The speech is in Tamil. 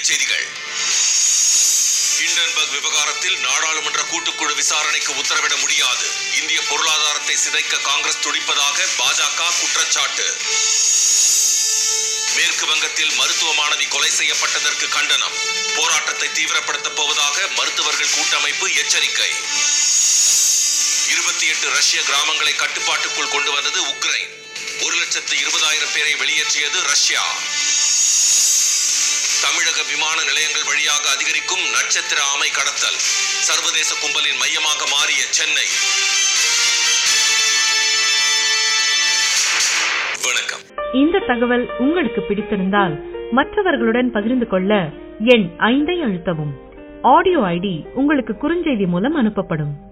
தலைப்புச் செய்திகள் ஹிண்டன்பர்க் விவகாரத்தில் நாடாளுமன்ற கூட்டுக்குழு விசாரணைக்கு உத்தரவிட முடியாது இந்திய பொருளாதாரத்தை சிதைக்க காங்கிரஸ் துடிப்பதாக பாஜக குற்றச்சாட்டு மேற்கு வங்கத்தில் மருத்துவ மாணவி கொலை செய்யப்பட்டதற்கு கண்டனம் போராட்டத்தை தீவிரப்படுத்தப் போவதாக மருத்துவர்கள் கூட்டமைப்பு எச்சரிக்கை இருபத்தி எட்டு ரஷ்ய கிராமங்களை கட்டுப்பாட்டுக்குள் கொண்டு வந்தது உக்ரைன் ஒரு லட்சத்து இருபதாயிரம் பேரை வெளியேற்றியது ரஷ்யா தமிழக விமான நிலையங்கள் வழியாக அதிகரிக்கும் நட்சத்திர ஆமை கடத்தல் சர்வதேச கும்பலின் மையமாக மாறிய சென்னை வணக்கம் இந்த தகவல் உங்களுக்கு பிடித்திருந்தால் மற்றவர்களுடன் பகிர்ந்து கொள்ள எண் ஐந்தை அழுத்தவும் ஆடியோ ஐடி உங்களுக்கு குறுஞ்செய்தி மூலம் அனுப்பப்படும்